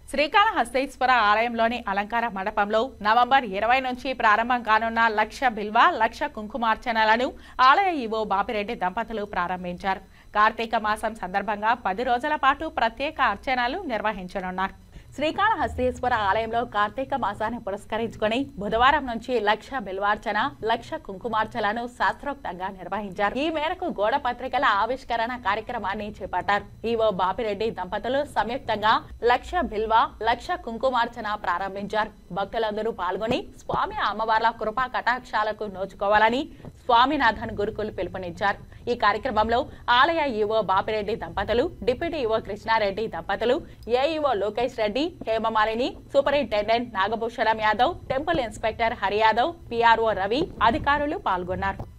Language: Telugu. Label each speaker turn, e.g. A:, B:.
A: శ్రీకాళహస్తీశ్వర ఆలయంలోని అలంకార మండపంలో నవంబర్ ఇరవై నుంచి ప్రారంభం కానున్న లక్ష బిల్వ లక్ష కుంకుమార్చనలను ఆలయ ఈవో బాపిరెడ్డి దంపతులు ప్రారంభించారు కార్తీక మాసం సందర్భంగా పది రోజుల పాటు ప్రత్యేక అర్చనలు నిర్వహించనున్నారు శ్రీకాళహస్తీశ్వర ఆలయంలో కార్తీక మాసాన్ని పురస్కరించుకొని బుధవారం నుంచి లక్ష బిల్వార్చన లక్ష కుంకుమార్చనలను శాస్త్రోక్తంగా నిర్వహించారు ఈ మేరకు గోడ పత్రికల ఆవిష్కరణ కార్యక్రమాన్ని చేపట్టారు ఈవో బాపిరెడ్డి దంపతులు సంయుక్తంగా లక్ష బిల్వ లక్ష కుంకుమార్చన ప్రారంభించారు భక్తులందరూ పాల్గొని స్వామి అమ్మవార్ల కృపా కటాక్షాలకు నోచుకోవాలని స్వామినాథన్ గురుకులు పిలుపునిచ్చారు ఈ కార్యక్రమంలో ఆలయ ఈవో బాపిరెడ్డి దంపతులు డిప్యూటీ ఈవో కృష్ణారెడ్డి దంపతులు AEO Lokesh Reddy Hema Malini superintendent Nagabhushanam Yadav temple inspector Hari Yadav PRO Ravi అధికారులు పాల్గొన్నారు